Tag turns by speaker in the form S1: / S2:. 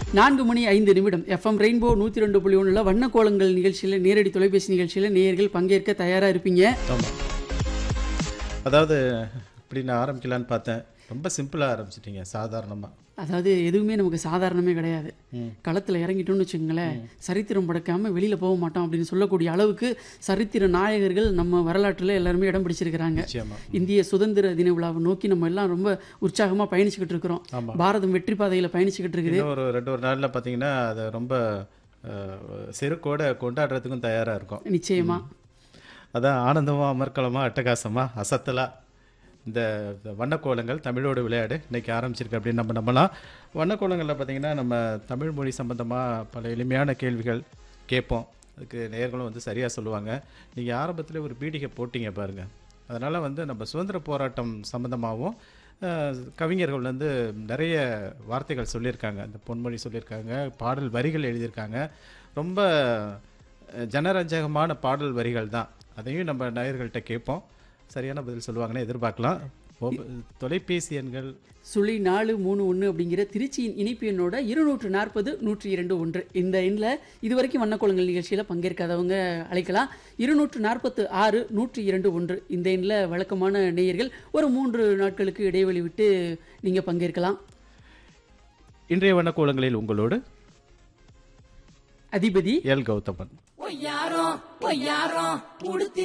S1: நான்கு மணி ஐந்து நிமிடம் எஃப்எம் ரெயின்போ நூற்றி ரெண்டு புள்ளி ஒன்றில் வண்ண கோலங்கள் நிகழ்ச்சியில் நேரடி தொலைபேசி நிகழ்ச்சியில் நேயர்கள் பங்கேற்க தயாராக இருப்பீங்க
S2: ஆமாம் அதாவது இப்படி நான் ஆரம்பிக்கலான்னு பார்த்தேன் ரொம்ப சிம்பிளாக ஆரம்பிச்சிட்டீங்க சாதாரணமாக
S1: அதாவது எதுவுமே நமக்கு சாதாரணமே கிடையாது களத்தில் இறங்கிட்டோம்னு வச்சுக்கோங்களேன் சரித்திரம் படைக்காம வெளியில் போக மாட்டோம் அப்படின்னு சொல்லக்கூடிய அளவுக்கு சரித்திர நாயகர்கள் நம்ம வரலாற்றில் எல்லாருமே இடம் பிடிச்சிருக்கிறாங்க
S2: நிச்சயமா
S1: இந்திய சுதந்திர தின விழாவை நோக்கி நம்ம எல்லாம் ரொம்ப உற்சாகமாக பயணிச்சுக்கிட்டு இருக்கிறோம்
S2: ஆமா.
S1: பாரதம் வெற்றி பாதையில் பயணிச்சுக்கிட்டு இருக்குது
S2: இன்னும் ஒரு ரெண்டு ஒரு நாளில் பார்த்தீங்கன்னா அதை ரொம்ப அஹ், செருக்கோட கொண்டாடுறதுக்கும் தயாராக இருக்கும்
S1: நிச்சயமா
S2: அதான் ஆனந்தமாக அமர்க்கலமாக அட்டகாசமாக அசத்தலாக இந்த இந்த வண்ணக்கோலங்கள் தமிழோடு விளையாடு இன்னைக்கு ஆரம்பிச்சிருக்கு அப்படின்னு நம்ம நம்பலாம் வண்ணக்கோலங்களில் பார்த்தீங்கன்னா நம்ம தமிழ் மொழி சம்பந்தமாக பல எளிமையான கேள்விகள் கேட்போம் அதுக்கு நேயர்களும் வந்து சரியாக சொல்லுவாங்க நீங்கள் ஆரம்பத்தில் ஒரு பீடிகை போட்டீங்க பாருங்கள் அதனால் வந்து நம்ம சுதந்திர போராட்டம் சம்மந்தமாகவும் கவிஞர்கள் வந்து நிறைய வார்த்தைகள் சொல்லியிருக்காங்க இந்த பொன்மொழி சொல்லியிருக்காங்க பாடல் வரிகள் எழுதியிருக்காங்க ரொம்ப அஹ், ஜனரஞ்சகமான பாடல் வரிகள் தான் அதையும் நம்ம நேயர்கள்ட்ட கேட்போம் சரியான பதில் சொல்லுவாங்கன்னு எதிர்பார்க்கலாம் மொப- தொலைபேசி எண்கள்
S1: சுழி நாலு மூணு ஒன்று அப்படிங்கிற திருச்சியின் இணைப்பு எண்ணோட இருநூற்று நாற்பது நூற்றி இரண்டு ஒன்று இந்த எண்ணில் இதுவரைக்கும் வண்ணக்கோலங்கள் நிகழ்ச்சியில் பங்கேற்காதவங்க அழைக்கலாம் இருநூற்று நாற்பத்து ஆறு நூற்றி இரண்டு ஒன்று இந்த எண்ணில் வழக்கமான நேயர்கள் ஒரு மூன்று நாட்களுக்கு இடைவெளி விட்டு நீங்கள் பங்கேற்கலாம்
S2: இன்றைய வண்ணக்கோலங்களில் உங்களோடு
S1: அதிபதி
S2: எல் கௌதமன்
S3: பொய்யாரம் பொய்யாரம் உடுத்தி